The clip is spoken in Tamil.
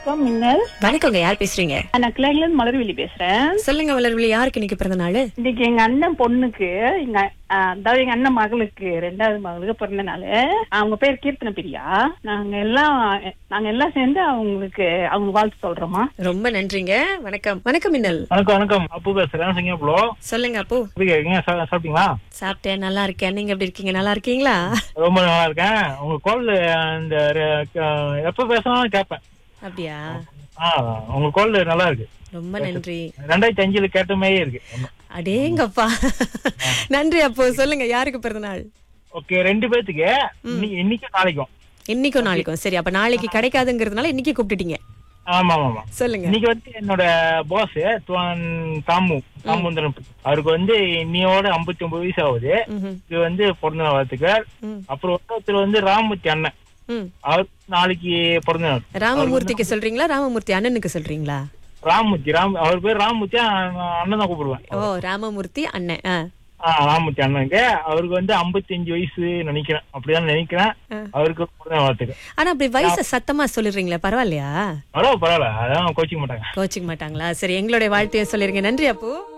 வணக்கம் மின்னல் வணக்கங்க யார் பேசுறீங்க நான் கிளைல இருந்து மலர்விழி பேசுறேன் சொல்லுங்க வளர்விழி யாருக்கு இன்னைக்கு பிறந்த நாள் இன்னைக்கு எங்க அண்ணன் பொண்ணுக்கு எங்க ஆ, அதாவது எங்க அண்ணன் மகளுக்கு ரெண்டாவது மகளுக்கு பிறந்த நாள் அவங்க பேர் கீர்த்தன பிரியா நாங்க எல்லாம் நாங்க எல்லாம் சேர்ந்து அவங்களுக்கு அவங்க வாழ்த்து சொல்றோமா ரொம்ப நன்றிங்க வணக்கம் வணக்கம் மின்னல் வணக்கம் வணக்கம் அப்பு பேசுறேன் சிங்கப்பூர்ல சொல்லுங்க அப்போ எப்படி இருக்கீங்க சா- சாப்பிட்டீங்களா சாப்பிட்டேன் நல்லா இருக்கேன் நீங்க எப்படி இருக்கீங்க நல்லா இருக்கீங்களா ரொம்ப நல்லா இருக்கேன் உங்க கால் இந்த ரெ- க- எப்ப பேசினாலும் கேட்பேன் அப்படியா ஆ உங்க கால் நல்லா இருக்கு ரொம்ப நன்றி ரெண்டாயிரத்தி அஞ்சுல கேட்ட மாதிரியே இருக்கு அடேங்கப்பா நன்றி அப்போ சொல்லுங்க யாருக்கு பிறந்த நாள் ஓகே ரெண்டு பேத்துக்கு இன்னி- இன்னைக்கும் நாளைக்கும் இன்னைக்கும் நாளைக்கும் சரி அப்ப நாளைக்கு கிடைக்காதுங்கிறதுனால இன்னைக்கு கூப்பிட்டுட்டீங்க ஆமா ஆமா ஆமா சொல்லுங்க இன்னைக்கு வந்து என்னோட பாஸ் தாமு தாமுந்திரன் அவருக்கு வந்து இன்னையோட ஐம்பத்தி ஒன்பது வயசு ஆகுது ம்ஹும். இது வந்து பிறந்த நாள் வாழ்த்துக்கள் ம். அப்புறம் ஒருத்தர் வந்து ராமூர்த்தி அண்ணன் ம். அவர் நாளைக்கு பிறந்த நாள் ராமமூர்த்திக்கு சொல்றீங்களா ராமமூர்த்தி அண்ணனுக்கு சொல்றீங்களா ராமூர்த்தி ராம் அவர் பேர் ராமூர்த்தி அண்ணன் அண்ணன் தான் கூப்பிடுவேன் ஓ ராமமூர்த்தி அண்ணன் ஆ. ஆ ராமூர்த்தி அண்ணனுக்கு அவருக்கு வந்து 55 வயசு நினைக்கிறேன் அப்படிதான் நினைக்கிறேன் அவருக்கு பிறந்த வாழ்த்துக்கு ஆனா அப்படி வயசை சத்தமா சொல்லிடுறீங்களா பரவாயில்லையா பரவாயில்ல பரவாயில்ல அதான் கோச்சிக்க மாட்டாங்க கோச்சிக்க மாட்டாங்களா சரி எங்களுடைய வாழ்த்தையும் சொல்லிருங்க நன்றி அப்போ